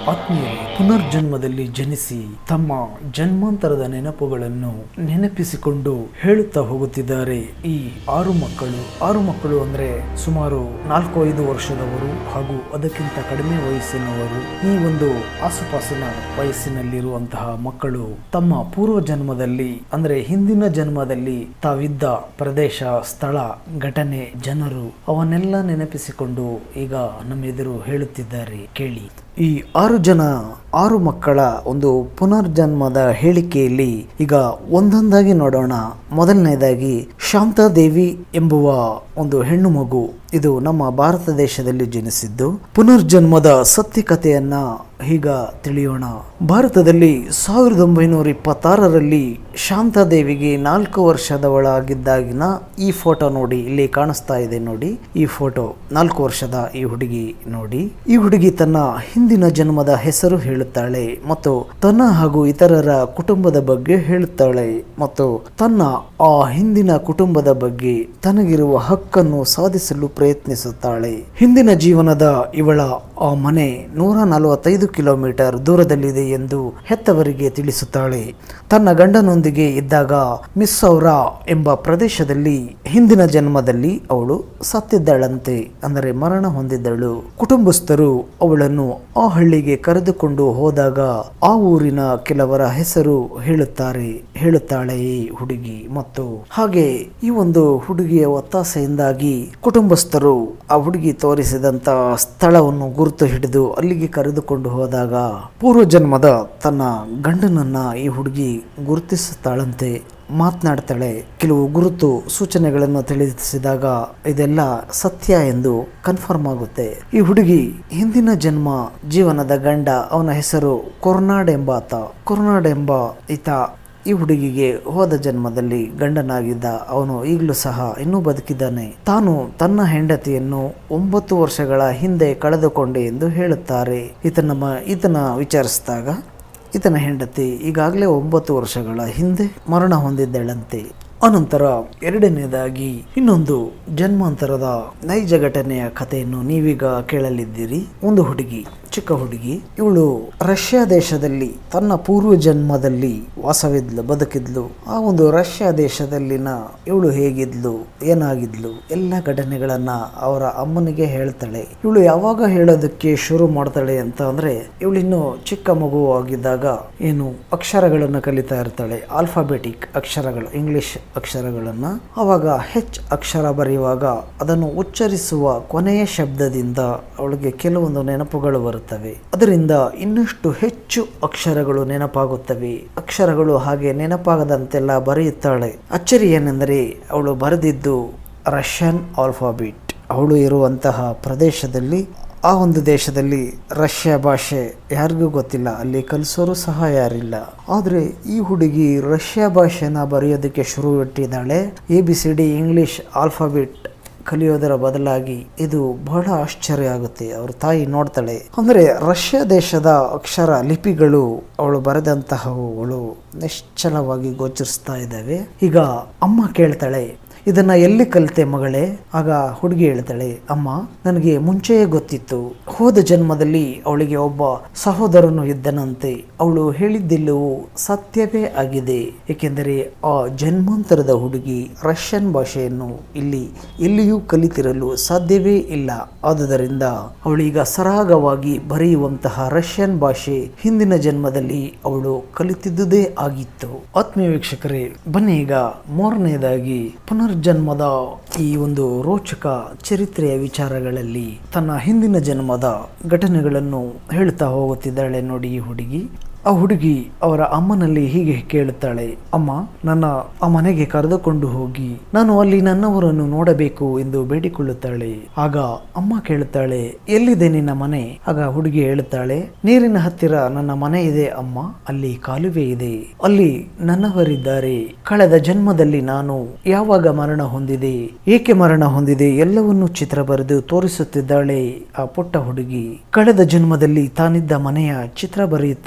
ಆತ್ಮೀಯರೇ ಪುನರ್ಜನ್ಮದಲ್ಲಿ ಜನಿಸಿ ತಮ್ಮ ಜನ್ಮಾಂತರದ ನೆನಪುಗಳನ್ನು ನೆನಪಿಸಿಕೊಂಡು ಹೇಳುತ್ತಾ ಹೋಗುತ್ತಿದ್ದಾರೆ ಈ ಆರು ಮಕ್ಕಳು ಆರು ಮಕ್ಕಳು ಅಂದ್ರೆ ಸುಮಾರು ನಾಲ್ಕು ಐದು ವರ್ಷದವರು ಹಾಗೂ ಅದಕ್ಕಿಂತ ಕಡಿಮೆ ವಯಸ್ಸಿನವರು ಈ ಒಂದು ಆಸುಪಾಸಿನ ವಯಸ್ಸಿನಲ್ಲಿರುವಂತಹ ಮಕ್ಕಳು ತಮ್ಮ ಪೂರ್ವ ಜನ್ಮದಲ್ಲಿ ಅಂದ್ರೆ ಹಿಂದಿನ ಜನ್ಮದಲ್ಲಿ ತಾವಿದ್ದ ಪ್ರದೇಶ ಸ್ಥಳ ಘಟನೆ ಜನರು ಅವನ್ನೆಲ್ಲ ನೆನಪಿಸಿಕೊಂಡು ಈಗ ನಮ್ಮೆದುರು ಹೇಳುತ್ತಿದ್ದಾರೆ ಕೇಳಿ ಈ ಆರು ಜನ ಆರು ಮಕ್ಕಳ ಒಂದು ಪುನರ್ಜನ್ಮದ ಹೇಳಿಕೆಯಲ್ಲಿ ಈಗ ಒಂದೊಂದಾಗಿ ನೋಡೋಣ ಮೊದಲನೇದಾಗಿ ಶಾಂತಾದೇವಿ ಎಂಬುವ ಒಂದು ಹೆಣ್ಣು ಮಗು ಇದು ನಮ್ಮ ಭಾರತ ದೇಶದಲ್ಲಿ ಜನಿಸಿದ್ದು ಪುನರ್ಜನ್ಮದ ಸತ್ಯಕತೆಯನ್ನ ಈಗ ತಿಳಿಯೋಣ ಭಾರತದಲ್ಲಿ ಸಾವಿರದ ಒಂಬೈನೂರ ಇಪ್ಪತ್ತಾರರಲ್ಲಿ ಶಾಂತಾದೇವಿಗೆ ನಾಲ್ಕು ವರ್ಷದವಳಾಗಿದ್ದಾಗಿನ ಈ ಫೋಟೋ ನೋಡಿ ಇಲ್ಲಿ ಕಾಣಿಸ್ತಾ ಇದೆ ನೋಡಿ ಈ ಫೋಟೋ ನಾಲ್ಕು ವರ್ಷದ ಈ ಹುಡುಗಿ ನೋಡಿ ಈ ಹುಡುಗಿ ತನ್ನ ಹಿಂದಿನ ಜನ್ಮದ ಹೆಸರು ಹೇಳುತ್ತಾಳೆ ಮತ್ತು ತನ್ನ ಹಾಗೂ ಇತರರ ಕುಟುಂಬದ ಬಗ್ಗೆ ಹೇಳುತ್ತಾಳೆ ಮತ್ತು ತನ್ನ ಆ ಹಿಂದಿನ ಕುಟುಂಬದ ಬಗ್ಗೆ ತನಗಿರುವ ಹಕ್ಕನ್ನು ಸಾಧಿಸಲು ಪ್ರಯತ್ನಿಸುತ್ತಾಳೆ ಹಿಂದಿನ ಜೀವನದ ಇವಳ ಆ ಮನೆ ನೂರ ನಲವತ್ತೈದು ಕಿಲೋಮೀಟರ್ ದೂರದಲ್ಲಿದೆ ಎಂದು ಹೆತ್ತವರಿಗೆ ತಿಳಿಸುತ್ತಾಳೆ ತನ್ನ ಗಂಡನೊಂದಿಗೆ ಇದ್ದಾಗ ಮಿಸ್ ಔರಾ ಎಂಬ ಪ್ರದೇಶದಲ್ಲಿ ಹಿಂದಿನ ಜನ್ಮದಲ್ಲಿ ಅವಳು ಸತ್ತಿದ್ದಳಂತೆ ಅಂದರೆ ಮರಣ ಹೊಂದಿದ್ದಳು ಕುಟುಂಬಸ್ಥರು ಅವಳನ್ನು ಆ ಹಳ್ಳಿಗೆ ಕರೆದುಕೊಂಡು ಹೋದಾಗ ಆ ಊರಿನ ಕೆಲವರ ಹೆಸರು ಹೇಳುತ್ತಾರೆ ಹೇಳುತ್ತಾಳೆ ಈ ಹುಡುಗಿ ಮತ್ತು ಹಾಗೆ ಈ ಒಂದು ಹುಡುಗಿಯ ಒತ್ತಾಸೆಯಿಂದಾಗಿ ಕುಟುಂಬಸ್ಥರು ಆ ಹುಡುಗಿ ತೋರಿಸಿದಂತ ಸ್ಥಳವನ್ನು ಗುರುತು ಹಿಡಿದು ಅಲ್ಲಿಗೆ ಕರೆದುಕೊಂಡು ಹೋದಾಗ ಪೂರ್ವ ಜನ್ಮದ ತನ್ನ ಗಂಡನನ್ನ ಈ ಹುಡುಗಿ ಗುರುತಿಸುತ್ತಾಳಂತೆ ಮಾತನಾಡ್ತಾಳೆ ಕೆಲವು ಗುರುತು ಸೂಚನೆಗಳನ್ನು ತಿಳಿಸಿದಾಗ ಇದೆಲ್ಲ ಸತ್ಯ ಎಂದು ಕನ್ಫರ್ಮ್ ಆಗುತ್ತೆ ಈ ಹುಡುಗಿ ಹಿಂದಿನ ಜನ್ಮ ಜೀವನದ ಗಂಡ ಅವನ ಹೆಸರು ಕೊರ್ನಾಡ್ ಎಂಬಾತ ಕೊರ್ನಾಡ್ ಎಂಬ ಈತ ಈ ಹುಡುಗಿಗೆ ಹೋದ ಜನ್ಮದಲ್ಲಿ ಗಂಡನಾಗಿದ್ದ ಅವನು ಈಗಲೂ ಸಹ ಇನ್ನೂ ಬದುಕಿದ್ದಾನೆ ತಾನು ತನ್ನ ಹೆಂಡತಿಯನ್ನು ಒಂಬತ್ತು ವರ್ಷಗಳ ಹಿಂದೆ ಕಳೆದುಕೊಂಡೆ ಎಂದು ಹೇಳುತ್ತಾರೆ ಈತನ ಮ ಈತನ ವಿಚಾರಿಸಿದಾಗ ಈತನ ಹೆಂಡತಿ ಈಗಾಗಲೇ ಒಂಬತ್ತು ವರ್ಷಗಳ ಹಿಂದೆ ಮರಣ ಹೊಂದಿದ್ದಳಂತೆ ಅನಂತರ ಎರಡನೇದಾಗಿ ಇನ್ನೊಂದು ಜನ್ಮಾಂತರದ ನೈಜ ಘಟನೆಯ ಕಥೆಯನ್ನು ನೀವೀಗ ಕೇಳಲಿದ್ದೀರಿ ಒಂದು ಹುಡುಗಿ ಚಿಕ್ಕ ಹುಡುಗಿ ಇವಳು ರಷ್ಯಾ ದೇಶದಲ್ಲಿ ತನ್ನ ಪೂರ್ವ ಜನ್ಮದಲ್ಲಿ ವಾಸವಿದ್ಲು ಬದುಕಿದ್ಲು ಆ ಒಂದು ರಷ್ಯಾ ದೇಶದಲ್ಲಿನ ಇವಳು ಹೇಗಿದ್ಲು ಏನಾಗಿದ್ಲು ಎಲ್ಲ ಘಟನೆಗಳನ್ನ ಅವರ ಅಮ್ಮನಿಗೆ ಹೇಳ್ತಾಳೆ ಇವಳು ಯಾವಾಗ ಹೇಳೋದಕ್ಕೆ ಶುರು ಮಾಡ್ತಾಳೆ ಅಂತ ಅಂದ್ರೆ ಇವಳಿನ್ನು ಚಿಕ್ಕ ಮಗು ಆಗಿದ್ದಾಗ ಏನು ಅಕ್ಷರಗಳನ್ನು ಕಲಿತಾ ಇರ್ತಾಳೆ ಆಲ್ಫಾಬೆಟಿಕ್ ಅಕ್ಷರಗಳು ಇಂಗ್ಲಿಷ್ ಅಕ್ಷರಗಳನ್ನ ಅವಾಗ ಹೆಚ್ ಅಕ್ಷರ ಬರೆಯುವಾಗ ಅದನ್ನು ಉಚ್ಚರಿಸುವ ಕೊನೆಯ ಶಬ್ದದಿಂದ ಅವಳಿಗೆ ಕೆಲವೊಂದು ನೆನಪುಗಳು ಬರುತ್ತವೆ ಅದರಿಂದ ಇನ್ನಷ್ಟು ಹೆಚ್ಚು ಅಕ್ಷರಗಳು ನೆನಪಾಗುತ್ತವೆ ಅಕ್ಷರಗಳು ಹಾಗೆ ನೆನಪಾಗದಂತೆಲ್ಲ ಬರೆಯುತ್ತಾಳೆ ಅಚ್ಚರಿ ಏನೆಂದರೆ ಅವಳು ಬರೆದಿದ್ದು ರಷ್ಯನ್ ಆಲ್ಫಾಬಿಟ್ ಅವಳು ಇರುವಂತಹ ಪ್ರದೇಶದಲ್ಲಿ ಆ ಒಂದು ದೇಶದಲ್ಲಿ ರಷ್ಯಾ ಭಾಷೆ ಯಾರಿಗೂ ಗೊತ್ತಿಲ್ಲ ಅಲ್ಲಿ ಕಲಿಸೋರು ಸಹ ಯಾರಿಲ್ಲ ಆದರೆ ಈ ಹುಡುಗಿ ರಷ್ಯಾ ಭಾಷೆನ ಬರೆಯೋದಕ್ಕೆ ಶುರು ಇಟ್ಟಿದ್ದಾಳೆ A B C D English alphabet ಕಲಿಯೋದರ ಬದಲಾಗಿ ಇದು ಬಹಳ ಆಶ್ಚರ್ಯ ಆಗುತ್ತೆ ಅವ್ರ ತಾಯಿ ನೋಡ್ತಾಳೆ ಅಂದ್ರೆ ರಷ್ಯಾ ದೇಶದ ಅಕ್ಷರ ಲಿಪಿಗಳು ಅವಳು ಬರೆದಂತಹವುಗಳು ನಿಶ್ಚಲವಾಗಿ ಗೋಚರಿಸ್ತಾ ಇದ್ದಾವೆ ಈಗ ಅಮ್ಮ ಕೇಳ್ತಾಳೆ ಇದನ್ನ ಎಲ್ಲಿ ಕಲಿತೆ ಮಗಳೇ ಆಗ ಹುಡುಗಿ ಹೇಳ್ತಾಳೆ ಅಮ್ಮ ನನಗೆ ಮುಂಚೆಯೇ ಗೊತ್ತಿತ್ತು ಹೋದ ಜನ್ಮದಲ್ಲಿ ಅವಳಿಗೆ ಒಬ್ಬ ಸಹೋದರನು ಇದ್ದನಂತೆ ಅವಳು ಹೇಳಿದ್ದೆಲ್ಲವೂ ಸತ್ಯವೇ ಆಗಿದೆ ಏಕೆಂದರೆ ಆ ಜನ್ಮಾಂತರದ ಹುಡುಗಿ ರಷ್ಯನ್ ಭಾಷೆಯನ್ನು ಇಲ್ಲಿ ಎಲ್ಲಿಯೂ ಕಲಿತಿರಲು ಸಾಧ್ಯವೇ ಇಲ್ಲ ಆದುದರಿಂದ ಅವಳೀಗ ಸರಾಗವಾಗಿ ಬರೆಯುವಂತಹ ರಷ್ಯನ್ ಭಾಷೆ ಹಿಂದಿನ ಜನ್ಮದಲ್ಲಿ ಅವಳು ಕಲಿತಿದ್ದುದೇ ಆಗಿತ್ತು ಆತ್ಮೀಯ ವೀಕ್ಷಕರೇ ಬನ್ನಿ ಈಗ ಮೂರನೇದಾಗಿ ಪುನರ್ಜನ್ಮದ ಈ ಒಂದು ರೋಚಕ ಚರಿತ್ರೆಯ ವಿಚಾರಗಳಲ್ಲಿ ತನ್ನ ಹಿಂದಿನ ಜನ್ಮದ ಘಟನೆಗಳನ್ನು ಹೇಳ್ತಾ ಹೋಗುತ್ತಿದ್ದಾಳೆ ನೋಡಿ ಈ ಹುಡುಗಿ ಆ ಹುಡುಗಿ ಅವರ ಅಮ್ಮನಲ್ಲಿ ಹೀಗೆ ಕೇಳುತ್ತಾಳೆ ಅಮ್ಮ ನನ್ನ ಆ ಮನೆಗೆ ಕರೆದುಕೊಂಡು ಹೋಗಿ ನಾನು ಅಲ್ಲಿ ನನ್ನವರನ್ನು ನೋಡಬೇಕು ಎಂದು ಬೇಡಿಕೊಳ್ಳುತ್ತಾಳೆ ಆಗ ಅಮ್ಮ ಕೇಳುತ್ತಾಳೆ ಎಲ್ಲಿದೆ ನಿನ್ನ ಮನೆ ಆಗ ಹುಡುಗಿ ಹೇಳುತ್ತಾಳೆ ನೀರಿನ ಹತ್ತಿರ ನನ್ನ ಮನೆ ಇದೆ ಅಮ್ಮ ಅಲ್ಲಿ ಕಾಲುವೆ ಇದೆ ಅಲ್ಲಿ ನನ್ನವರಿದ್ದಾರೆ ಕಳೆದ ಜನ್ಮದಲ್ಲಿ ನಾನು ಯಾವಾಗ ಮರಣ ಹೊಂದಿದೆ ಏಕೆ ಮರಣ ಹೊಂದಿದೆ ಎಲ್ಲವನ್ನೂ ಚಿತ್ರ ಬರೆದು ತೋರಿಸುತ್ತಿದ್ದಾಳೆ ಆ ಪುಟ್ಟ ಹುಡುಗಿ ಕಳೆದ ಜನ್ಮದಲ್ಲಿ ತಾನಿದ್ದ ಮನೆಯ ಚಿತ್ರ ಬರೆಯುತ್ತಾಳೆ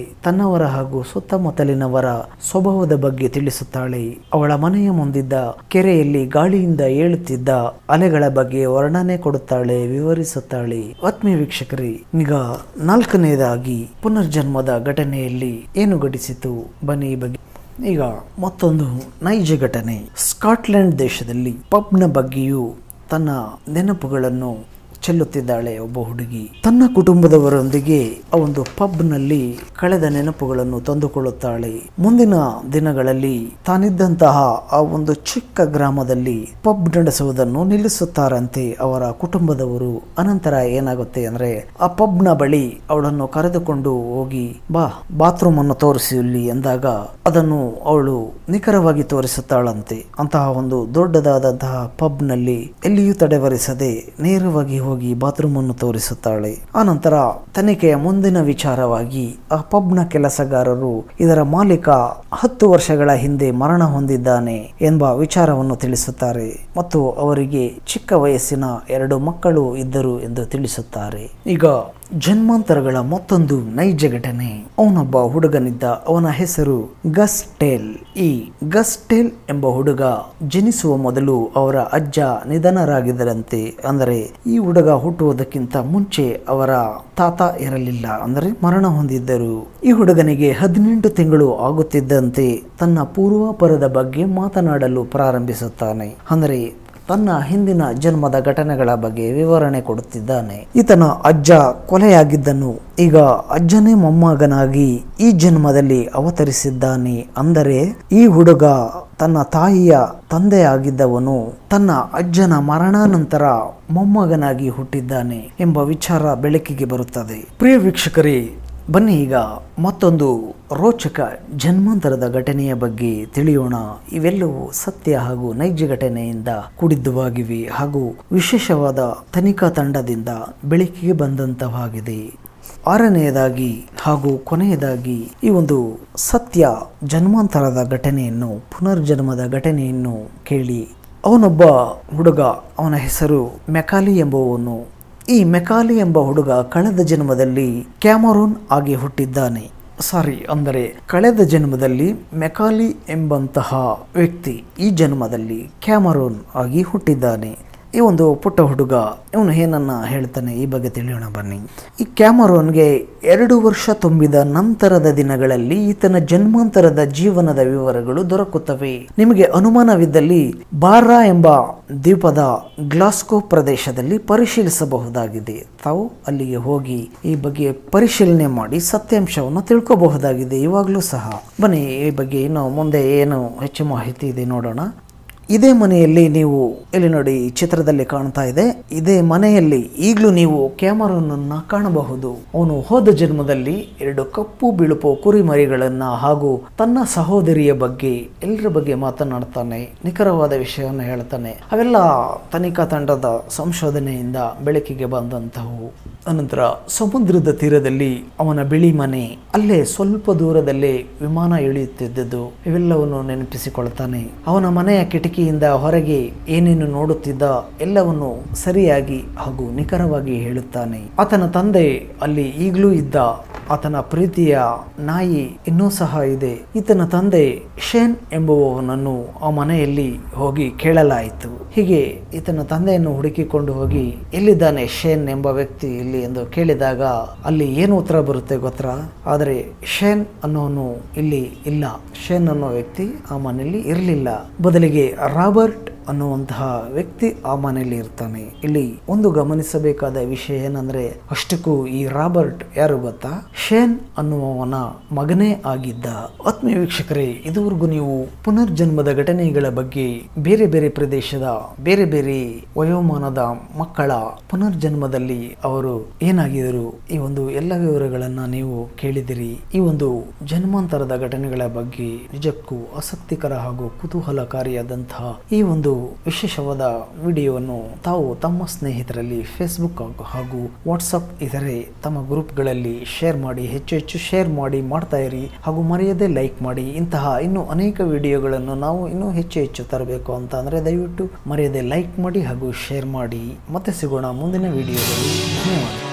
ತನ್ನವರ ಹಾಗೂ ಸುತ್ತಮುತ್ತಲಿನವರ ಸ್ವಭಾವದ ಬಗ್ಗೆ ತಿಳಿಸುತ್ತಾಳೆ ಅವಳ ಮನೆಯ ಮುಂದಿದ್ದ ಕೆರೆಯಲ್ಲಿ ಗಾಳಿಯಿಂದ ಏಳುತ್ತಿದ್ದ ಅಲೆಗಳ ಬಗ್ಗೆ ವರ್ಣನೆ ಕೊಡುತ್ತಾಳೆ ವಿವರಿಸುತ್ತಾಳೆ ಆತ್ಮೀಯ ವೀಕ್ಷಕರೇ ಈಗ ನಾಲ್ಕನೇದಾಗಿ ಪುನರ್ಜನ್ಮದ ಘಟನೆಯಲ್ಲಿ ಏನು ಘಟಿಸಿತು ಬನ್ನಿ ಈ ಬಗ್ಗೆ ಈಗ ಮತ್ತೊಂದು ನೈಜ ಘಟನೆ ಸ್ಕಾಟ್ಲೆಂಡ್ ದೇಶದಲ್ಲಿ ಪಬ್ನ ಬಗ್ಗೆಯೂ ತನ್ನ ನೆನಪುಗಳನ್ನು ಚೆಲ್ಲುತ್ತಿದ್ದಾಳೆ ಒಬ್ಬ ಹುಡುಗಿ ತನ್ನ ಕುಟುಂಬದವರೊಂದಿಗೆ ಆ ಒಂದು ಪಬ್ನಲ್ಲಿ ಕಳೆದ ನೆನಪುಗಳನ್ನು ತಂದುಕೊಳ್ಳುತ್ತಾಳೆ ಮುಂದಿನ ದಿನಗಳಲ್ಲಿ ತಾನಿದ್ದಂತಹ ಆ ಒಂದು ಚಿಕ್ಕ ಗ್ರಾಮದಲ್ಲಿ ಪಬ್ ನಡೆಸುವುದನ್ನು ನಿಲ್ಲಿಸುತ್ತಾರಂತೆ ಅವರ ಕುಟುಂಬದವರು ಅನಂತರ ಏನಾಗುತ್ತೆ ಅಂದ್ರೆ ಆ ಪಬ್ನ ಬಳಿ ಅವಳನ್ನು ಕರೆದುಕೊಂಡು ಹೋಗಿ ಬಾ ಬಾತ್ರೂಮ್ ಅನ್ನು ತೋರಿಸಿ ಇಲ್ಲಿ ಎಂದಾಗ ಅದನ್ನು ಅವಳು ನಿಖರವಾಗಿ ತೋರಿಸುತ್ತಾಳಂತೆ ಅಂತಹ ಒಂದು ದೊಡ್ಡದಾದಂತಹ ಪಬ್ನಲ್ಲಿ ಎಲ್ಲಿಯೂ ತಡೆವರಿಸದೆ ನೇರವಾಗಿ ಹೋಗಿ ಬಾತ್ರೂಮ್ ಅನ್ನು ತೋರಿಸುತ್ತಾಳೆ ಆನಂತರ ತನಿಖೆಯ ಮುಂದಿನ ವಿಚಾರವಾಗಿ ಆ ಪಬ್ನ ಕೆಲಸಗಾರರು ಇದರ ಮಾಲೀಕ ಹತ್ತು ವರ್ಷಗಳ ಹಿಂದೆ ಮರಣ ಹೊಂದಿದ್ದಾನೆ ಎಂಬ ವಿಚಾರವನ್ನು ತಿಳಿಸುತ್ತಾರೆ ಮತ್ತು ಅವರಿಗೆ ಚಿಕ್ಕ ವಯಸ್ಸಿನ ಎರಡು ಮಕ್ಕಳು ಇದ್ದರು ಎಂದು ತಿಳಿಸುತ್ತಾರೆ ಈಗ ಜನ್ಮಾಂತರಗಳ ಮತ್ತೊಂದು ನೈಜ ಘಟನೆ ಅವನೊಬ್ಬ ಹುಡುಗನಿದ್ದ ಅವನ ಹೆಸರು ಗಸ್ಟೇಲ್ ಈ ಗಸ್ಟೇಲ್ ಎಂಬ ಹುಡುಗ ಜನಿಸುವ ಮೊದಲು ಅವರ ಅಜ್ಜ ನಿಧನರಾಗಿದ್ದರಂತೆ ಅಂದರೆ ಈ ಹುಡುಗ ಹುಟ್ಟುವುದಕ್ಕಿಂತ ಮುಂಚೆ ಅವರ ತಾತ ಇರಲಿಲ್ಲ ಅಂದರೆ ಮರಣ ಹೊಂದಿದ್ದರು ಈ ಹುಡುಗನಿಗೆ ಹದಿನೆಂಟು ತಿಂಗಳು ಆಗುತ್ತಿದ್ದಂತೆ ತನ್ನ ಪೂರ್ವಾಪರದ ಬಗ್ಗೆ ಮಾತನಾಡಲು ಪ್ರಾರಂಭಿಸುತ್ತಾನೆ ಅಂದರೆ ತನ್ನ ಹಿಂದಿನ ಜನ್ಮದ ಘಟನೆಗಳ ಬಗ್ಗೆ ವಿವರಣೆ ಕೊಡುತ್ತಿದ್ದಾನೆ ಈತನ ಅಜ್ಜ ಕೊಲೆಯಾಗಿದ್ದನು ಈಗ ಅಜ್ಜನೇ ಮೊಮ್ಮಗನಾಗಿ ಈ ಜನ್ಮದಲ್ಲಿ ಅವತರಿಸಿದ್ದಾನೆ ಅಂದರೆ ಈ ಹುಡುಗ ತನ್ನ ತಾಯಿಯ ತಂದೆಯಾಗಿದ್ದವನು ತನ್ನ ಅಜ್ಜನ ಮರಣಾನಂತರ ಮೊಮ್ಮಗನಾಗಿ ಹುಟ್ಟಿದ್ದಾನೆ ಎಂಬ ವಿಚಾರ ಬೆಳಕಿಗೆ ಬರುತ್ತದೆ ಪ್ರಿಯ ವೀಕ್ಷಕರೇ ಬನ್ನಿ ಈಗ ಮತ್ತೊಂದು ರೋಚಕ ಜನ್ಮಾಂತರದ ಘಟನೆಯ ಬಗ್ಗೆ ತಿಳಿಯೋಣ ಇವೆಲ್ಲವೂ ಸತ್ಯ ಹಾಗೂ ನೈಜ ಘಟನೆಯಿಂದ ಕೂಡಿದ್ದುವಾಗಿವೆ ಹಾಗೂ ವಿಶೇಷವಾದ ತನಿಖಾ ತಂಡದಿಂದ ಬೆಳಕಿಗೆ ಬಂದಂತವಾಗಿದೆ ಆರನೆಯದಾಗಿ ಹಾಗೂ ಕೊನೆಯದಾಗಿ ಈ ಒಂದು ಸತ್ಯ ಜನ್ಮಾಂತರದ ಘಟನೆಯನ್ನು ಪುನರ್ಜನ್ಮದ ಘಟನೆಯನ್ನು ಕೇಳಿ ಅವನೊಬ್ಬ ಹುಡುಗ ಅವನ ಹೆಸರು ಮೆಕಾಲಿ ಎಂಬುವನು ಈ ಮೆಕಾಲಿ ಎಂಬ ಹುಡುಗ ಕಳೆದ ಜನ್ಮದಲ್ಲಿ ಕ್ಯಾಮರೂನ್ ಆಗಿ ಹುಟ್ಟಿದ್ದಾನೆ ಸಾರಿ ಅಂದರೆ ಕಳೆದ ಜನ್ಮದಲ್ಲಿ ಮೆಕಾಲಿ ಎಂಬಂತಹ ವ್ಯಕ್ತಿ ಈ ಜನ್ಮದಲ್ಲಿ ಕ್ಯಾಮರೂನ್ ಆಗಿ ಹುಟ್ಟಿದ್ದಾನೆ ಈ ಒಂದು ಪುಟ್ಟ ಹುಡುಗ ಇವನು ಏನನ್ನ ಹೇಳ್ತಾನೆ ಈ ಬಗ್ಗೆ ತಿಳಿಯೋಣ ಬನ್ನಿ ಈ ಕ್ಯಾಮರೋನ್ಗೆ ಎರಡು ವರ್ಷ ತುಂಬಿದ ನಂತರದ ದಿನಗಳಲ್ಲಿ ಈತನ ಜನ್ಮಾಂತರದ ಜೀವನದ ವಿವರಗಳು ದೊರಕುತ್ತವೆ ನಿಮಗೆ ಅನುಮಾನವಿದ್ದಲ್ಲಿ ಬಾರಾ ಎಂಬ ದ್ವೀಪದ ಗ್ಲಾಸ್ಕೋ ಪ್ರದೇಶದಲ್ಲಿ ಪರಿಶೀಲಿಸಬಹುದಾಗಿದೆ ತಾವು ಅಲ್ಲಿಗೆ ಹೋಗಿ ಈ ಬಗ್ಗೆ ಪರಿಶೀಲನೆ ಮಾಡಿ ಸತ್ಯಾಂಶವನ್ನು ತಿಳ್ಕೋಬಹುದಾಗಿದೆ ಇವಾಗಲೂ ಸಹ ಬನ್ನಿ ಈ ಬಗ್ಗೆ ಇನ್ನು ಮುಂದೆ ಏನು ಹೆಚ್ಚು ಮಾಹಿತಿ ಇದೆ ನೋಡೋಣ ಇದೇ ಮನೆಯಲ್ಲಿ ನೀವು ಇಲ್ಲಿ ನೋಡಿ ಈ ಚಿತ್ರದಲ್ಲಿ ಕಾಣ್ತಾ ಇದೆ ಇದೇ ಮನೆಯಲ್ಲಿ ಈಗಲೂ ನೀವು ಕ್ಯಾಮರನನ್ನ ಕಾಣಬಹುದು ಅವನು ಹೋದ ಜನ್ಮದಲ್ಲಿ ಎರಡು ಕಪ್ಪು ಬಿಳುಪು ಕುರಿಮರಿಗಳನ್ನ ಹಾಗೂ ತನ್ನ ಸಹೋದರಿಯ ಬಗ್ಗೆ ಎಲ್ಲರ ಬಗ್ಗೆ ಮಾತನಾಡ್ತಾನೆ ನಿಖರವಾದ ವಿಷಯವನ್ನು ಹೇಳ್ತಾನೆ ಅವೆಲ್ಲ ತನಿಖಾ ತಂಡದ ಸಂಶೋಧನೆಯಿಂದ ಬೆಳಕಿಗೆ ಬಂದಂತಹವು ಅನಂತರ ಸಮುದ್ರದ ತೀರದಲ್ಲಿ ಅವನ ಬಿಳಿ ಮನೆ ಅಲ್ಲೇ ಸ್ವಲ್ಪ ದೂರದಲ್ಲೇ ವಿಮಾನ ಇಳಿಯುತ್ತಿದ್ದದ್ದು ಇವೆಲ್ಲವನ್ನು ನೆನಪಿಸಿಕೊಳ್ತಾನೆ ಅವನ ಮನೆಯ ಕಿಟಕಿಯಿಂದ ಹೊರಗೆ ಏನೇನು ನೋಡುತ್ತಿದ್ದ ಎಲ್ಲವನ್ನು ಸರಿಯಾಗಿ ಹಾಗೂ ನಿಖರವಾಗಿ ಹೇಳುತ್ತಾನೆ ಆತನ ತಂದೆ ಅಲ್ಲಿ ಈಗಲೂ ಇದ್ದ ಆತನ ಪ್ರೀತಿಯ ನಾಯಿ ಇನ್ನೂ ಸಹ ಇದೆ ಈತನ ತಂದೆ ಶೇನ್ ಎಂಬುವವನನ್ನು ಆ ಮನೆಯಲ್ಲಿ ಹೋಗಿ ಕೇಳಲಾಯಿತು ಹೀಗೆ ಈತನ ತಂದೆಯನ್ನು ಹುಡುಕಿಕೊಂಡು ಹೋಗಿ ಎಲ್ಲಿದ್ದಾನೆ ಶೇನ್ ಎಂಬ ವ್ಯಕ್ತಿ ಇಲ್ಲಿ ಎಂದು ಕೇಳಿದಾಗ ಅಲ್ಲಿ ಏನು ಉತ್ತರ ಬರುತ್ತೆ ಗೊತ್ತಾ ಆದರೆ ಶೇನ್ ಅನ್ನೋನು ಇಲ್ಲಿ ಇಲ್ಲ ಶೇನ್ ಅನ್ನೋ ವ್ಯಕ್ತಿ ಆ ಮನೆಯಲ್ಲಿ ಇರಲಿಲ್ಲ ಬದಲಿಗೆ ರಾಬರ್ಟ್ ಅನ್ನುವಂತಹ ವ್ಯಕ್ತಿ ಆ ಮನೆಯಲ್ಲಿ ಇರ್ತಾನೆ ಇಲ್ಲಿ ಒಂದು ಗಮನಿಸಬೇಕಾದ ವಿಷಯ ಏನಂದ್ರೆ ಅಷ್ಟಕ್ಕೂ ಈ ರಾಬರ್ಟ್ ಯಾರು ಗೊತ್ತಾ ಶೇನ್ ಅನ್ನುವವನ ಮಗನೇ ಆಗಿದ್ದ ಆತ್ಮೀಯ ವೀಕ್ಷಕರೇ ಇದುವರೆಗೂ ನೀವು ಪುನರ್ಜನ್ಮದ ಘಟನೆಗಳ ಬಗ್ಗೆ ಬೇರೆ ಬೇರೆ ಪ್ರದೇಶದ ಬೇರೆ ಬೇರೆ ವಯೋಮಾನದ ಮಕ್ಕಳ ಪುನರ್ಜನ್ಮದಲ್ಲಿ ಅವರು ಏನಾಗಿದರು ಈ ಒಂದು ಎಲ್ಲ ವಿವರಗಳನ್ನ ನೀವು ಕೇಳಿದಿರಿ ಈ ಒಂದು ಜನ್ಮಾಂತರದ ಘಟನೆಗಳ ಬಗ್ಗೆ ನಿಜಕ್ಕೂ ಆಸಕ್ತಿಕರ ಹಾಗೂ ಕುತೂಹಲಕಾರಿಯಾದಂತಹ ಈ ಒಂದು ವಿಶೇಷವಾದ ವಿಡಿಯೋವನ್ನು ತಾವು ತಮ್ಮ ಸ್ನೇಹಿತರಲ್ಲಿ ಫೇಸ್ಬುಕ್ ಹಾಗೂ ವಾಟ್ಸಪ್ ಇತರೆ ತಮ್ಮ ಗ್ರೂಪ್ಗಳಲ್ಲಿ ಶೇರ್ ಮಾಡಿ ಹೆಚ್ಚು ಹೆಚ್ಚು ಶೇರ್ ಮಾಡಿ ಮಾಡ್ತಾ ಇರಿ ಹಾಗೂ ಮರೆಯದೆ ಲೈಕ್ ಮಾಡಿ ಇಂತಹ ಇನ್ನೂ ಅನೇಕ ವಿಡಿಯೋಗಳನ್ನು ನಾವು ಇನ್ನೂ ಹೆಚ್ಚು ಹೆಚ್ಚು ತರಬೇಕು ಅಂತ ಅಂದರೆ ದಯವಿಟ್ಟು ಮರೆಯದೆ ಲೈಕ್ ಮಾಡಿ ಹಾಗೂ ಶೇರ್ ಮಾಡಿ ಮತ್ತೆ ಸಿಗೋಣ ಮುಂದಿನ ವಿಡಿಯೋದಲ್ಲಿ ಧನ್ಯವಾದ